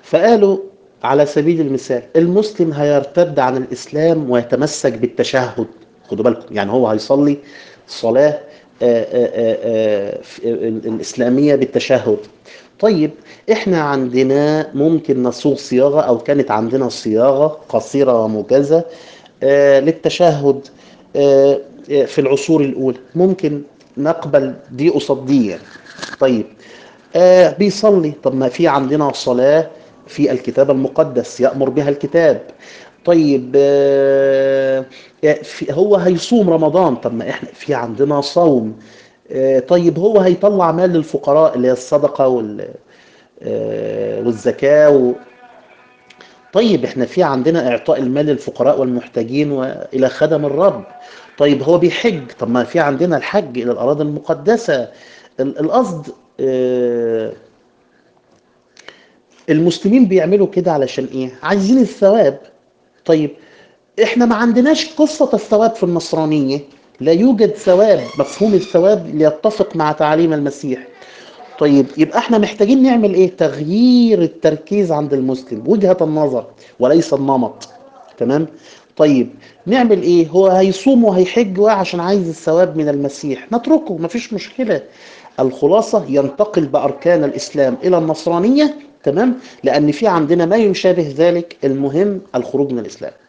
فقالوا على سبيل المثال المسلم هيرتد عن الإسلام ويتمسك بالتشهد خدوا بالكم يعني هو هيصلي صلاة آه، آه، آه، في- الإسلامية بالتشهد طيب احنا عندنا ممكن نصوغ صياغة او كانت عندنا صياغة قصيرة وموجزة آه، للتشهد آه، آه، في العصور الاولى ممكن نقبل دي قصاد دي يعني. طيب آه بيصلي طب ما في عندنا صلاة في الكتاب المقدس يأمر بها الكتاب طيب آه في هو هيصوم رمضان طب ما احنا في عندنا صوم آه طيب هو هيطلع مال للفقراء اللي هي الصدقة وال آه والزكاة و... طيب احنا في عندنا اعطاء المال للفقراء والمحتاجين والى خدم الرب طيب هو بيحج طب ما في عندنا الحج الى الاراضي المقدسه ال- القصد آه، المسلمين بيعملوا كده علشان ايه عايزين الثواب طيب احنا ما عندناش قصة الثواب في النصرانية لا يوجد ثواب مفهوم الثواب ليتفق مع تعاليم المسيح طيب يبقى احنا محتاجين نعمل ايه تغيير التركيز عند المسلم وجهة النظر وليس النمط تمام طيب نعمل ايه هو هيصوم وهيحج عشان عايز الثواب من المسيح نتركه مفيش مشكلة الخلاصة ينتقل بأركان الإسلام إلى النصرانية تمام لأن في عندنا ما يشابه ذلك المهم الخروج من الإسلام